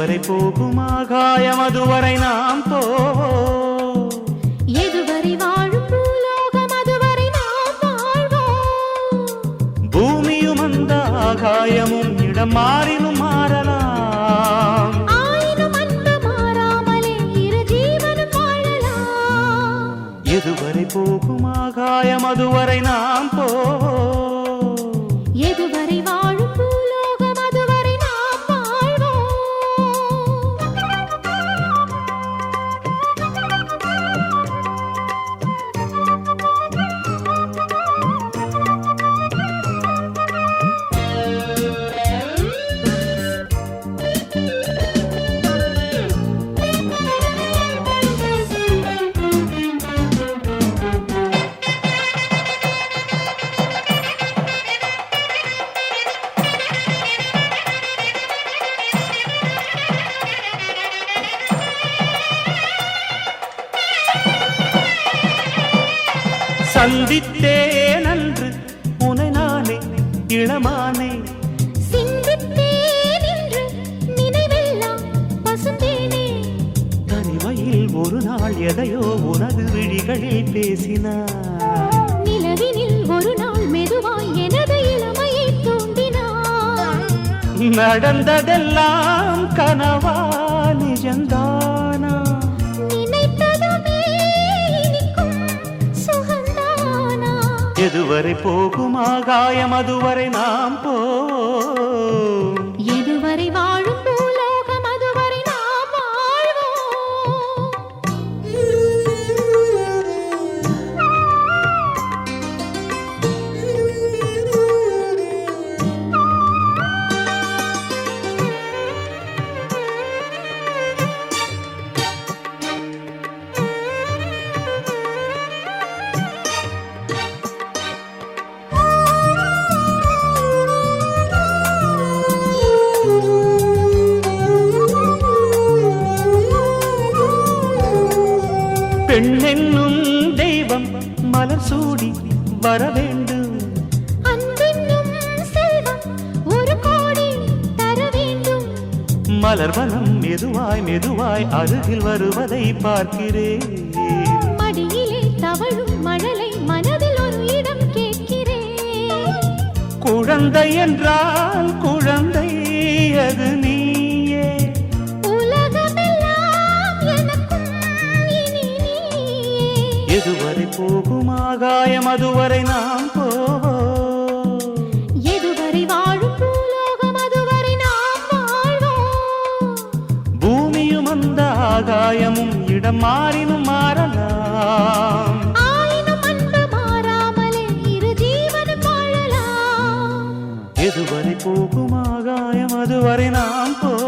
எதுவரை போகும் ஆகாயம் அதுவரை நாம் போவோம் எதுவரை வாழும் பூலோகம் அதுவரை நாம் வாழ்வோம் பூமியும் அந்த ஆகாயமும் இடம் மாறினும் மாறலாம் ஆயினும் அன்பு மாறாமலே இரு ஜீவனும் வாழலாம் எதுவரை போகும் ஆகாயம் அதுவரை நாம் போவோம் எதுவரை வாழும் பூலோகம் அதுவரை நாம் வாழ்வோம் சந்தித்தேன் அன்று உனை நானே இளமானே சிந்தித்தேன் என்று நினைவெல்லாம் பசுந்தேனே தனிமையில் ஒரு நாள் எதையோ உனது விழிகளில் பேசினார் நிலவினில் ஒரு நாள் மெதுவாய் எனது இளமையை தூண்டினான் நடந்ததெல்லாம் கனவா நிஜந்தானா நினைத்ததுமே இனிக்கும் சுகந்தானா எதுவரை போகும் ஆகாயம் அதுவரை நாம் போவோம் எதுவரை வாழும் பூலோகம் அதுவரை நாம் வாழ்வோம் பெண்ணென்னும் தெய்வம் மலர் சூடி வர வேண்டும் அன்பென்னும் செல்வம் ஒரு கோடி தர வேண்டும் மலர்வனம் மெதுவாய் மெதுவாய் அருகில் வருவதை பார்க்கிறேன் மடியிலே தவழும் மழலை மனதில் ஒரு இடம் கேட்கிறேன் குழந்தை என்றால் குழந்தை அது நீயே உலகமெல்லாம் எனக்கும் இனி நீயே எதுவரை போகும் ஆகாயம் அதுவரை நாம் போவோம் எதுவரை வாழும் பூலோகம் அதுவரை நாம் வாழ்வோம் பூமியும் அந்த ஆகாயமும் இடம் மாறினும் மாறலாம் ஆயினும் அன்பு மாறாமலே இரு ஜீவனும் வாழலாம் எதுவரை போகும் ஆகாயம் அதுவரை நாம் போ